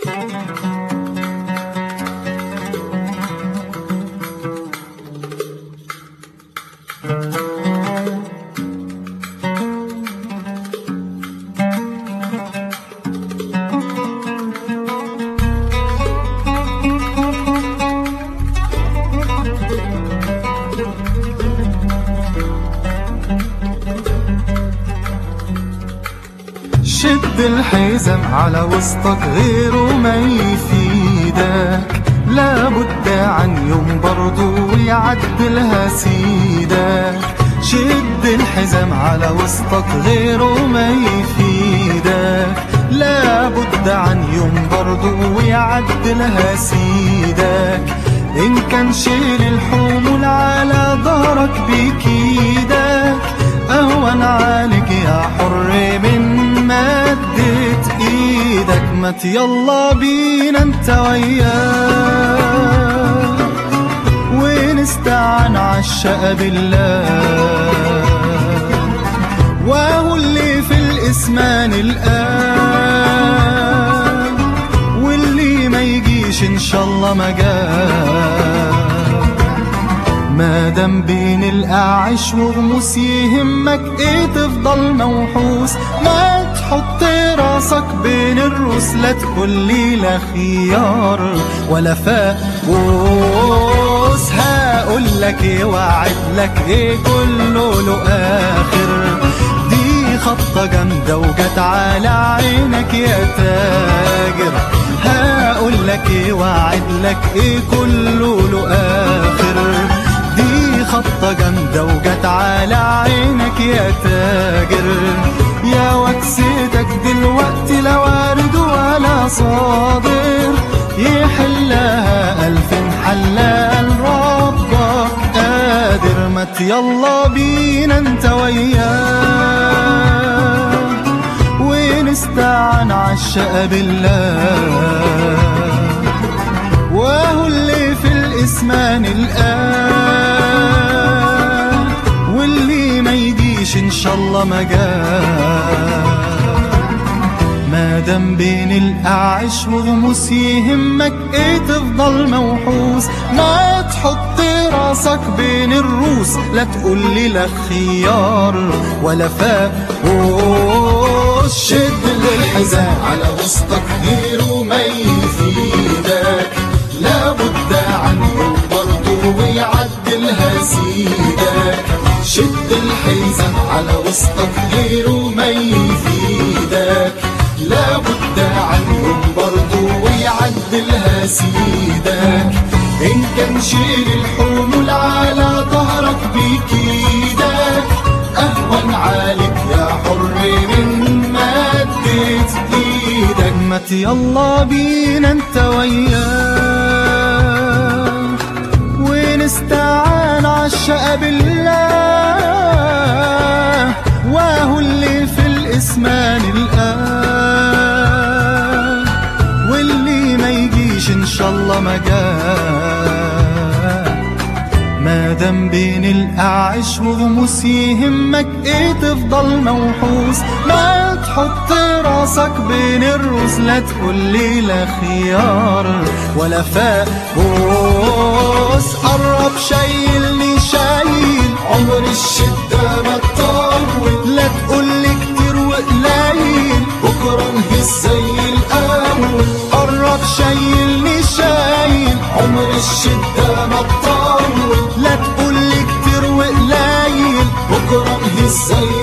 شد الحزم على وسطك غيره ما يفيدك لابد عن يوم برضو يعدلها سيدك شد الحزم على وسطك غيره ما يفيدك لابد عن يوم برضو يعدلها سيدك إن كان شيل الحمول على ظهرك بكيدك أهون عليك يا حر من مدت ايدك مت يلا بينا انت وياه ونستعن عالشقى بالله وهو اللي في الاسمان الآن واللي ما يجيش ان شاء الله ما جاه ما دام بين الاعش وغموس يهمك ايه تفضل موحوس ما تحط راسك بين الروس لا تقول لي لا خيار ولا فاقوس هقول لك ايه وعد لك ايه كله له اخر دي خطة جامدة وجت على عينك يا تاجر هقول لك ايه وعد لك ايه كله له اخر دي خطة جامدة وجت على عينك يا تاجر يا وكستك دلوقتي لا وارد ولا صادر يحلها ألف حلال ربك قادر مت يلا بينا انت وياه ونستعن عالشقى بالله وهو اللي في الاسمان الآن واللي ما يجيش ان شاء الله ما جاه ما دام بين الاعش وغموس يهمك ايه تفضل موحوس ما تحط راسك بين الروس لا تقول لي لا خيار ولا فاقوس شد الحزام على وسطك غيره ما يفيدك لابد عنه برضه ويعدلها سيدك شد الحزام على وسطك غيره ما يفيدك لابد عنهم برضو ويعدلها سيدك إن كان شيل الحمول على ظهرك بكيدك أهون عليك يا حر من مدت إيدك مت يلا بينا انت وياه ونستعان عالشقى بالله وهو اللي في الاسمان الآن واللي ما يجيش ان شاء الله ما جاه ما دام بين الاعش وغموس يهمك ايه تفضل موحوس ما تحط راسك بين الروس لا تقول لي لا خيار ولا فاقوس قرب شايلني شايل عمر الشدة ما تطول لا تقول لي كتير وقليل بكرة نهز زي الأول قرب شايلني شايل عمر الشدة ما تطول لا تقول لي كتير وقليل بكرة نهز زي